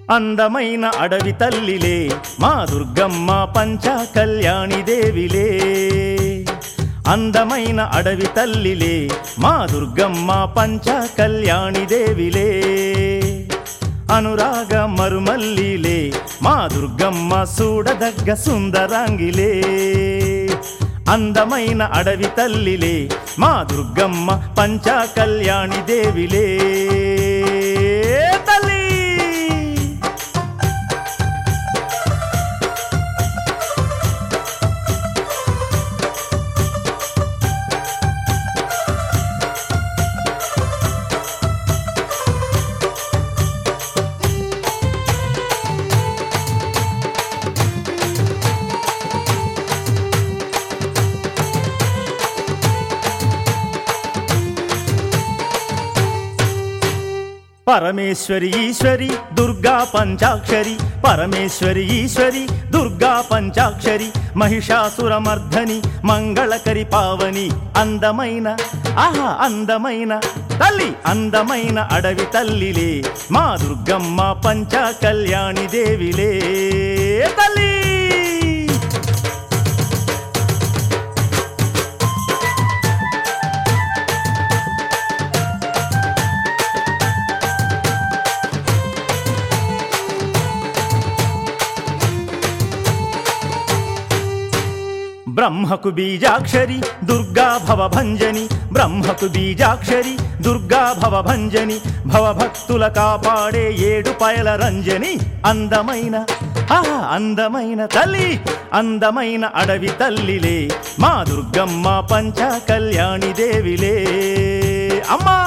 అందమైన అడవి తల్లిలే మా దుర్గమ్మ పంచ కళ్యాణి దేవిలే అందమైన అడవి తల్లిలే మా దుర్గమ్మ పంచ కళ్యాణి దేవిలే అనురాగ మరుమల్లిలే మా దుర్గమ్మ చూడదగ్గ సుందరాంగిలే అందమైన అడవి తల్లిలే మా దుర్గమ్మ పంచ కళ్యాణి దేవిలే తల్లి పరమేశ్వరి ఈశ్వరి దుర్గా పంచాక్షరి పరమేశ్వరి ఈశ్వరి దుర్గా పంచాక్షరి మహిషాసురమర్ధని మంగళకరి పావని అందమైన ఆహా అందమైన తల్లి అందమైన అడవి తల్లిలే మా దుర్గమ్మ పంచ కళ్యాణి దేవిలే తల్లి బ్రహ్మకు బీజాక్షరి దుర్గా భవభంజని బ్రహ్మకు బీజాక్షరి దుర్గా భవభంజని భవభక్తుల కాపాడే ఏడు పయల రంజని అందమైన ఆహా అందమైన తల్లి అందమైన అడవి తల్లిలే మా దుర్గమ్మ పంచ కళ్యాణి దేవిలే అమ్మా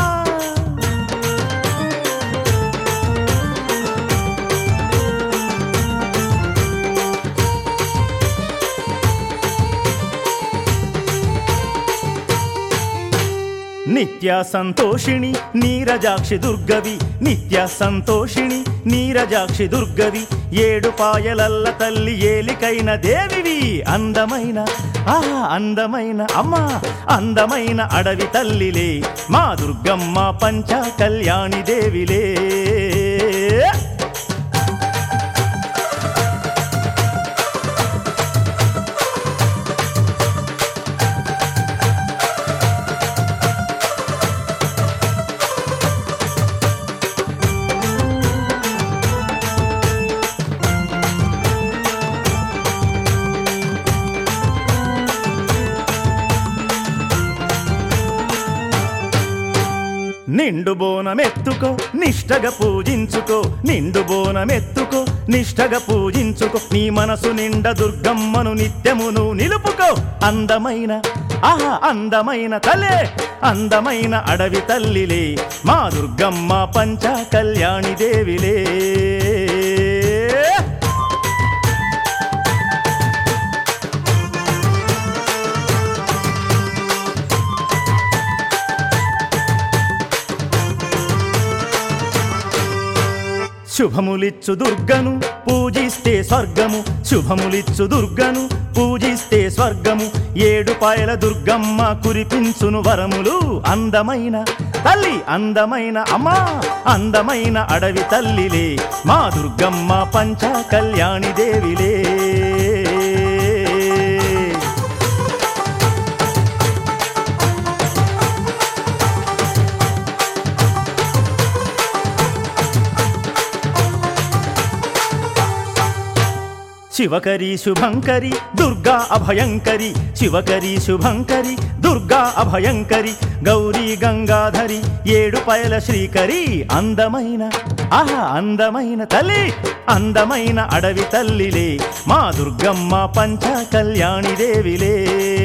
నిత్య సంతోషిణి నీరజాక్షి దుర్గవి నిత్య సంతోషిణి నీరజాక్షి దుర్గవి ఏడు పాయలల్ల తల్లి ఏలికైన దేవివి అందమైన ఆహా అందమైన అమ్మా అందమైన అడవి తల్లిలే మా దుర్గమ్మ పంచ కళ్యాణి దేవిలే నిండు బోనమెత్తుకో నిష్టగా పూజించుకో నిండు బోనమెత్తుకో నిష్టగా పూజించుకో నీ మనసు నిండ దుర్గమ్మను నిత్యమును నిలుపుకో అందమైన ఆహా అందమైన తలే అందమైన అడవి తల్లిలే మా దుర్గమ్మ పంచ కళ్యాణి దేవిలే శుభములిచ్చు దుర్గను పూజిస్తే స్వర్గము శుభములిచ్చు దుర్గను పూజిస్తే స్వర్గము ఏడు పాయల దుర్గమ్మ కురిపించును వరములు అందమైన తల్లి అందమైన అమ్మా అందమైన అడవి తల్లిలే మా దుర్గమ్మ పంచ కళ్యాణి దేవిలే శివకరి శుభంకరి దుర్గా అభయంకరి శివకరి శుభంకరి దుర్గా అభయంకరి గౌరీ గంగాధరి ఏడు పయల శ్రీకరి అందమైన ఆహా అందమైన తల్లి అందమైన అడవి తల్లిలే మా దుర్గమ్మ పంచ కళ్యాణి దేవిలే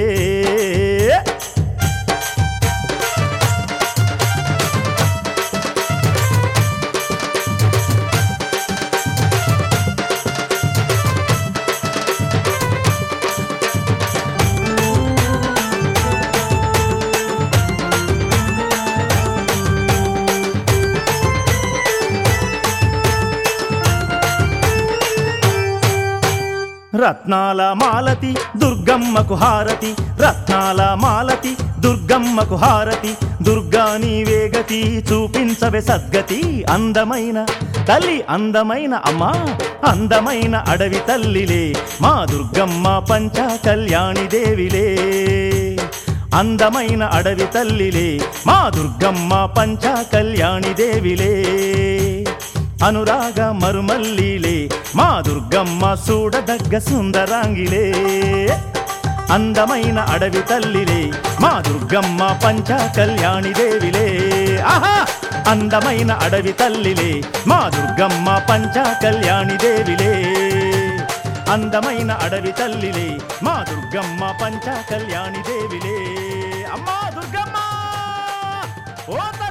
రత్నాల మాలతి దుర్గమ్మకు హారతి రత్నాల మాలతి దుర్గమ్మకు హారతి దుర్గా నీవేగతి చూపించవే సద్గతి అందమైన తల్లి అందమైన అమ్మా అందమైన అడవి తల్లిలే మా దుర్గమ్మ పంచ కళ్యాణి దేవిలే అందమైన అడవి తల్లిలే మా దుర్గమ్మ పంచ కళ్యాణి దేవిలే అనురాగ మరుమల్లిలే మా దుర్గమ్మ చూడదగ్గ సుందరాంగిలే అందమైన అడవి తల్లిలే మా దుర్గమ్మ పంచ కళ్యాణి దేవిలే ఆహా అందమైన అడవి తల్లిలే మా దుర్గమ్మ పంచ కళ్యాణి దేవిలే అందమైన అడవి తల్లిలే మా దుర్గమ్మ పంచ కళ్యాణి దేవిలే అమ్మా దుర్గమ్మ ఓ తల్లి!